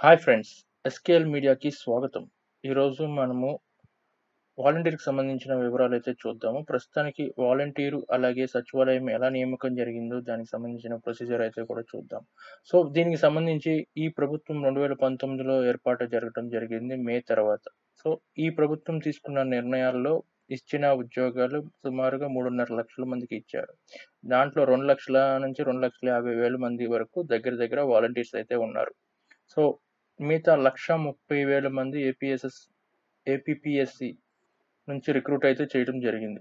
Hi friends! SKL మీడియాకి స్వాగతం. ఈరోజు మనము వాలంటీర్‌కి సంబంధించిన వివరాలైతే చూద్దాము. ప్రస్తుతానికి వాలంటీరు, అలాగే సచివాలయం ఎలా నియామకం జరిగిందో దానికి సంబంధించిన ప్రొసీజర్ అయితే కూడా చూద్దాం. సో, దీనికి సంబంధించి ఈ ప్రభుత్వం 2019లో ఏర్పాటు జరగటం జరిగింది మే తర్వాత. సో, ఈ ప్రభుత్వం తీసుకున్న నిర్ణయాల్లో ఇచ్చిన ఉద్యోగాలు సుమారుగా 3.5 లక్షల మందికి ఇచ్చారు. దాంట్లో 2,00,000 నుంచి 2,50,000 మంది వరకు దగ్గర దగ్గర వాలంటీర్స్ అయితే ఉన్నారు. సో, మిగతా 1,30,000 మంది ఏపీఎస్ఎస్ ఏపీపీఎస్‌సి నుంచి రిక్రూట్ అయితే చేయడం జరిగింది.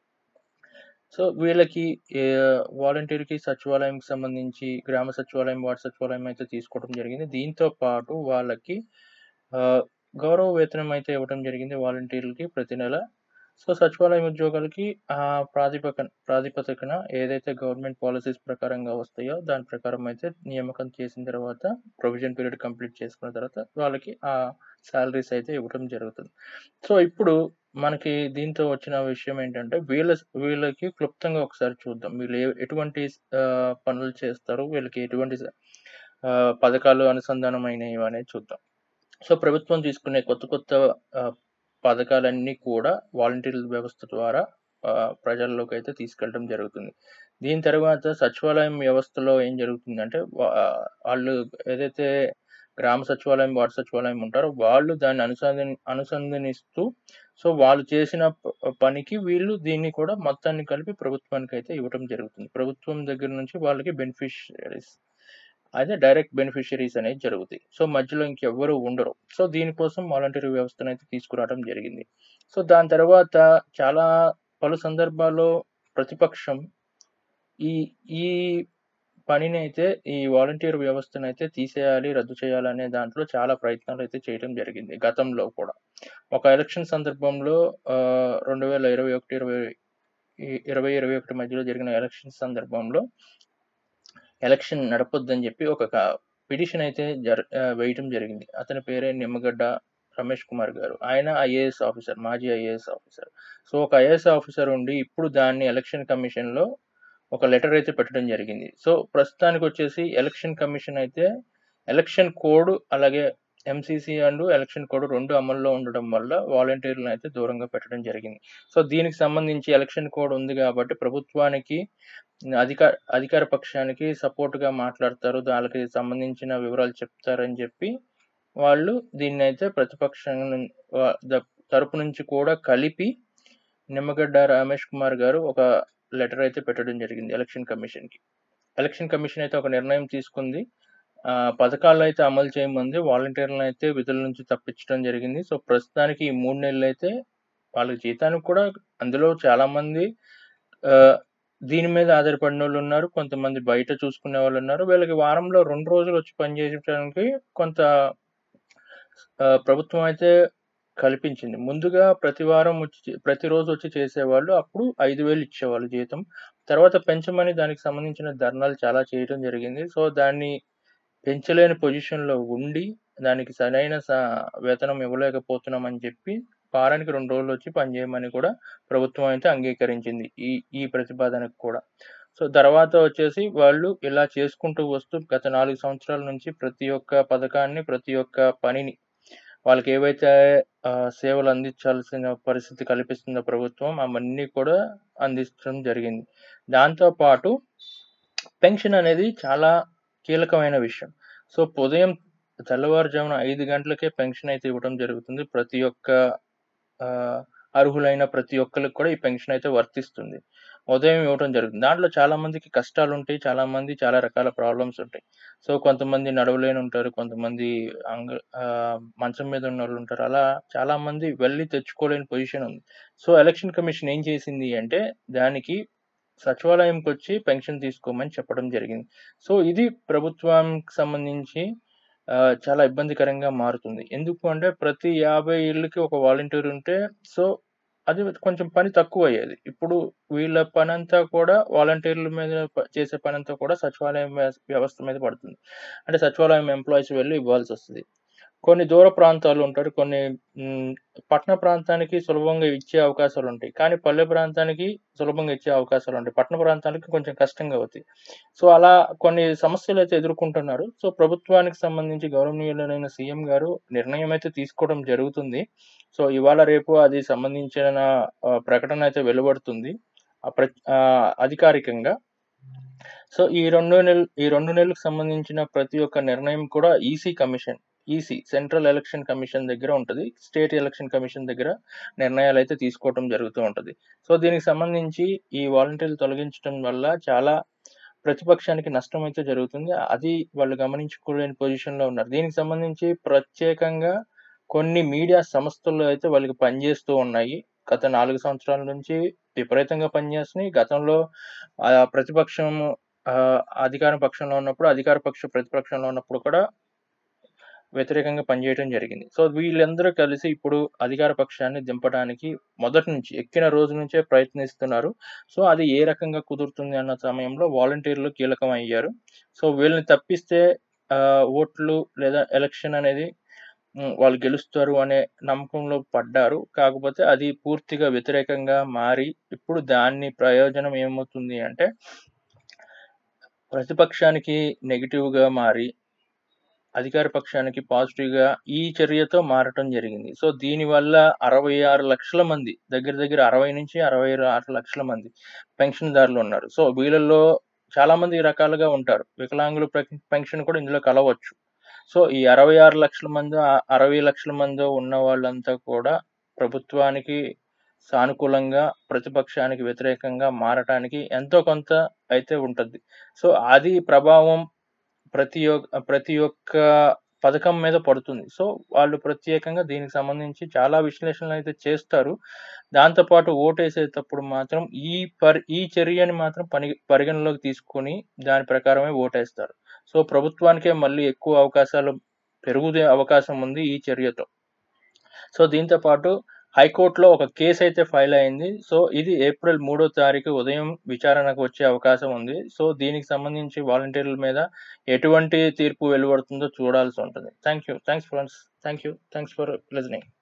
సో, వీళ్ళకి ఆహ్, వాలంటీర్‌కి, సచివాలయంకి సంబంధించి గ్రామ సచివాలయం, వార్డు సచివాలయం అయితే తీసుకోవడం జరిగింది. దీంతో పాటు వాళ్ళకి ఆహ్, గౌరవ వేతనం అయితే ఇవ్వడం జరిగింది వాలంటీర్‌లకి ప్రతి నెల. సో, సచివాలయం ఉద్యోగాలకి ఆహ్, ప్రాతిపకన ప్రాతిపదికన ఏదైతే గవర్నమెంట్ పాలిసీస్ ప్రకారంగా వస్తాయో దాని ప్రకారం అయితే నియామకం చేసిన తర్వాత ప్రొవిజన్ పీరియడ్ కంప్లీట్ చేసుకున్న తర్వాత వాళ్ళకి ఆ సాలరీస్ అయితే ఇవ్వడం జరుగుతుంది. సో, ఇప్పుడు మనకి దీంతో వచ్చిన విషయం ఏంటంటే వీళ్ళ స్ వీళ్ళకి క్లుప్తంగా ఒకసారి చూద్దాం. వీళ్ళు ఎ ఎటువంటి ఆహ్, పనులు చేస్తారు? వీళ్ళకి ఎటువంటి స ఆహ్, పథకాలు అనుసంధానమైనవి అనేది చూద్దాం. సో, ప్రభుత్వం తీసుకునే కొత్త కొత్త ఆహ్, పథకాలన్నీ కూడా వాలంటీర్ల వ్యవస్థ ద్వారా ఆహ్, ప్రజల్లోకైతే తీసుకెళ్ళడం జరుగుతుంది. దీని తర్వాత సచివాలయం వ్యవస్థలో ఏం జరుగుతుందంటే వా ఆళ్ళు ఏదైతే గ్రామ సచివాలయం, వార్డు సచివాలయం ఉంటారో వాళ్ళు దాన్ని అనుసంధాని అనుసంధానిస్తూ సో, వాళ్ళు చేసిన ప పనికి వీళ్ళు దీన్ని కూడా మొత్తాన్ని కలిపి ప్రభుత్వానికైతే ఇవ్వటం జరుగుతుంది. ప్రభుత్వం దగ్గర నుంచి వాళ్ళకి బెనిఫిషియరీస్ అదే డైరెక్ట్ బెనిఫిషియరీస్ అనేవి జరుగుతాయి. సో, మధ్యలో ఇంకెవ్వరు ఉండరు. సో, దీనికోసం వాలంటీర్ వ్యవస్థనైతే తీసుకురావడం జరిగింది. సో, దాని తర్వాత చాలా పలు సందర్భాల్లో ప్రతిపక్షం ఈ ఈ పనినైతే ఈ వాలంటీర్ వ్యవస్థనైతే తీసేయాలి, రద్దు చేయాలనే దాంట్లో చాలా ప్రయత్నాలైతే చేయడం జరిగింది గతంలో కూడా. ఒక ఎలక్షన్ సందర్భంలో ఆహ్, 2021, 20 ఈ 20, 21 మధ్యలో జరిగిన ఎలక్షన్ సందర్భంలో ఎలక్షన్ నడపొద్దని చెప్పి ఒక క పిటిషన్ అయితే జర్ ఆహ్, వేయటం జరిగింది. అతని పేరే నిమ్మగడ్డ రమేష్ కుమార్ గారు. ఆయన ఐఏఎస్ ఆఫీసర్. మాజీ ఐఏఎస్ ఆఫీసర్. సో, ఒక ఐఏఎస్ ఆఫీసర్ ఉండి ఇప్పుడు దాన్ని ఎలక్షన్ కమిషన్‌లో ఒక లెటర్ అయితే పెట్టడం జరిగింది. సో, ప్రస్తుతానికొచ్చేసి ఎలక్షన్ కమిషన్ అయితే ఎలక్షన్ కోడ్ అలాగే ఎంసీసీ అండ్ ఎలక్షన్ కోడ్ 2 అమల్లో ఉండడం వల్ల వాలంటీర్‌లనైతే దూరంగా పెట్టడం జరిగింది. సో, దీనికి సంబంధించి ఎలక్షన్ కోడ్ ఉంది కాబట్టి ప్రభుత్వానికి అధికా అధికార పక్షానికి సపోర్ట్‌గా మాట్లాడతారు. దాళ్ళకి సంబంధించిన వివరాలు చెప్తారని చెప్పి వాళ్ళు దీన్నైతే ప్రతిపక్షం నుం వ ద తరపు నుంచి కూడా కలిపి నిమ్మగడ్డ రమేష్ కుమార్ గారు ఒక లెటర్ అయితే పెట్టడం జరిగింది ఎలక్షన్ కమిషన్‌కి. ఎలక్షన్ కమిషన్ అయితే ఒక నిర్ణయం తీసుకుంది. ఆహ్, పథకాలనైతే అమలు చేయమంది. వాలంటీర్‌లనైతే విధుల నుంచి తప్పించడం జరిగింది. సో, ప్రస్తుతానికి ఈ 3 నెలలైతే వాళ్ళ జీతానికి కూడా అందులో చాలామంది ఆహ్, దీని మీద ఆధారపడినోళ్ళున్నారు. కొంతమంది బయట చూసుకునేవాళ్ళున్నారు. వీళ్ళకి వారంలో 2 రోజులు వచ్చి పని చేసేటానికి కొంత ఆహ్, ప్రభుత్వం అయితే కల్పించింది. ముందుగా ప్రతి వారం వచ్చి ప్రతిరోజు వచ్చి చేసేవాళ్ళు. అప్పుడు 5,000 ఇచ్చేవాళ్ళు జీతం. తర్వాత పెంచమని దానికి సంబంధించిన ధర్నాలు చాలా చేయడం జరిగింది. సో, దాన్ని పెంచలేని పొజిషన్‌లో ఉండి దానికి సరైన స వేతనం ఇవ్వలేకపోతున్నామని చెప్పి వారానికి 2 రోజులు వచ్చి పని చేయమని కూడా ప్రభుత్వం అయితే అంగీకరించింది. ఈ ఈ ప్రతిపాదనకు కూడా. సో, తర్వాత వచ్చేసి వాళ్ళు ఇలా చేసుకుంటూ వస్తూ గత 4 సంవత్సరాల నుంచి ప్రతి ఒక్క పథకాన్ని, ప్రతి ఒక్క పనిని వాళ్ళకి ఏవైతే ఆహ్, సేవలు అందించాల్సిన పరిస్థితి కల్పిస్తుందో ప్రభుత్వం అవన్నీ కూడా అందించడం జరిగింది. దాంతో పాటు పెన్షన్ అనేది చాలా కీలకమైన విషయం. సో, ఉదయం తెల్లవారుజామున 5 గంటలకే పెన్షన్ అయితే ఇవ్వడం జరుగుతుంది. ప్రతి ఒక్క ఆహ్, అర్హులైన ప్రతి ఒక్కళ్ళకి కూడా ఈ పెన్షన్ అయితే వర్తిస్తుంది. ఉదయం ఇవ్వటం జరుగుతుంది. దాంట్లో చాలా మందికి కష్టాలుంటాయి. చాలామంది చాలా రకాల ప్రాబ్లమ్స్ ఉంటాయి. సో, కొంతమంది నడవలేనుంటారు. కొంతమంది అంగ ఆహ్, మంచం మీద ఉన్నోళ్ళుంటారు. అలా చాలామంది వెళ్లి తెచ్చుకోలేని పొజిషన్ ఉంది. సో, ఎలక్షన్ కమిషన్ ఏం చేసింది అంటే దానికి సచివాలయంకొచ్చి పెన్షన్ తీసుకోమని చెప్పడం జరిగింది. సో, ఇది ప్రభుత్వానికి సంబంధించి ఆహ్, చాలా ఇబ్బందికరంగా మారుతుంది. ఎందుకు అంటే ప్రతి 50 ఇళ్ళకి ఒక వాలంటీర్ ఉంటే సో, అది కొంచెం పని తక్కువయ్యేది. ఇప్పుడు వీళ్ళ పనంతా కూడా వాలంటీర్ల మీద ప చేసే పనంతా కూడా సచివాలయం వ్యస్ వ్యవస్థ మీద పడుతుంది. అంటే సచివాలయం ఎంప్లాయీస్ వెళ్లి ఇవ్వాల్సొస్తది. కొన్ని దూర ప్రాంతాలు ఉంటారు. కొన్ని హ్మ్, పట్టణ ప్రాంతానికి సులభంగా ఇచ్చే అవకాశాలుంటాయి. కానీ పల్లె ప్రాంతానికి సులభంగా ఇచ్చే అవకాశాలుంటాయి. పట్టణ ప్రాంతాలకి కొంచెం కష్టంగా అవుతాయి. సో, అలా కొన్ని సమస్యలైతే ఎదుర్కొంటున్నారు. సో, ప్రభుత్వానికి సంబంధించి గౌరవనీయులైన సీఎం గారు నిర్ణయం అయితే తీసుకోవడం జరుగుతుంది. సో, ఇవాళ రేపు అది సంబంధించిన ఆహ్, ప్రకటన అయితే వెలువడుతుంది. ఆహ్, ప్ర ఆహ్, అధికారికంగా. సో, ఈ 2 నెల్ ఈ 2 నెలలకు సంబంధించిన ప్రతి ఒక్క నిర్ణయం కూడా EC commission, EC central election commission దగ్గర ఉంటది. స్టేట్ ఎలక్షన్ కమిషన్ దగ్గర నిర్ణయాలైతే తీసుకోవటం జరుగుతూ ఉంటది. సో, దీనికి సంబంధించి ఈ వాలంటీర్లు తొలగించటం వల్ల చాలా ప్రతిపక్షానికి నష్టమైతే జరుగుతుంది. అది వాళ్ళు గమనించుకోలేని పొజిషన్‌లో ఉన్నారు. దీనికి సంబంధించి ప్రత్యేకంగా కొన్ని మీడియా సంస్థలు అయితే వాళ్ళకి పనిచేస్తూ ఉన్నాయి. గత 4 సంవత్సరాల నుంచి విపరీతంగా పనిచేస్తున్నాయి. గతంలో ఆహ్, ప్రతిపక్షం ఆహ్, అధికార పక్షంలో ఉన్నప్పుడు, అధికార పక్ష ప్రతిపక్షంలో ఉన్నప్పుడు కూడా వ్యతిరేకంగా పనిచేయటం జరిగింది. సో, వీళ్ళందరూ కలిసి ఇప్పుడు అధికార పక్షాన్ని దింపడానికి మొదటి నుంచి ఎక్కిన రోజు నుంచే ప్రయత్నిస్తున్నారు. సో, అది ఏ రకంగా కుదురుతుంది అన్న సమయంలో వాలంటీర్లు కీలకమయ్యారు. సో, వీళ్ళని తప్పిస్తే ఆహ్, ఓట్లు లేదా ఎలక్షన్ అనేది హ్మ్, వాళ్ళు గెలుస్తారు అనే నమ్మకంలో పడ్డారు. కాకపోతే అది పూర్తిగా వ్యతిరేకంగా మారి ఇప్పుడు దాన్ని ప్రయోజనం ఏమవుతుంది అంటే ప్రతిపక్షానికి నెగెటివ్‌గా మారి అధికార పక్షానికి పాజిటివ్‌గా ఈ చర్యతో మారటం జరిగింది. సో, దీనివల్ల 66,00,000 మంది దగ్గర దగ్గర 60-66,00,000 మంది పెన్షన్‌దారులున్నారు. సో, వీళ్ళల్లో చాలా మంది రకాలుగా ఉంటారు. వికలాంగుల పెన్ పెన్షన్ కూడా ఇందులో కలవచ్చు. సో, ఈ 66,00,000 మందో, ఆహ్, 60,00,000 మందో ఉన్న వాళ్ళంతా కూడా ప్రభుత్వానికి సానుకూలంగా, ప్రతిపక్షానికి వ్యతిరేకంగా మారటానికి ఎంతో కొంత అయితే ఉంటది. సో, అది ప్రభావం ప్రతి ఒక్ ప్రతి ఒక్క పథకం మీద పడుతుంది. సో, వాళ్ళు ప్రత్యేకంగా దీనికి సంబంధించి చాలా విశ్లేషణలైతే చేస్తారు. దాంతో పాటు ఓటేసేటప్పుడు మాత్రం ఈ పర్ ఈ చర్యని మాత్రం పని పరిగణలోకి తీసుకొని దాని ప్రకారమే ఓటేస్తారు. సో, ప్రభుత్వానికే మళ్ళీ ఎక్కువ అవకాశాలు పెరుగుదే అవకాశం ఉంది ఈ చర్యతో. సో, దీంతో పాటు హైకోర్ట్‌లో ఒక కేసయితే ఫైల్ అయింది. సో, ఇది ఏప్రిల్ 3 తారీఖు ఉదయం విచారణకు వచ్చే అవకాశం ఉంది. సో, దీనికి సంబంధించి వాలంటీర్ల మీద ఎటువంటి తీర్పు వెలువడుతుందో చూడాల్సి ఉంటది. Thank you. Thanks friends. Thank you. Thanks for listening.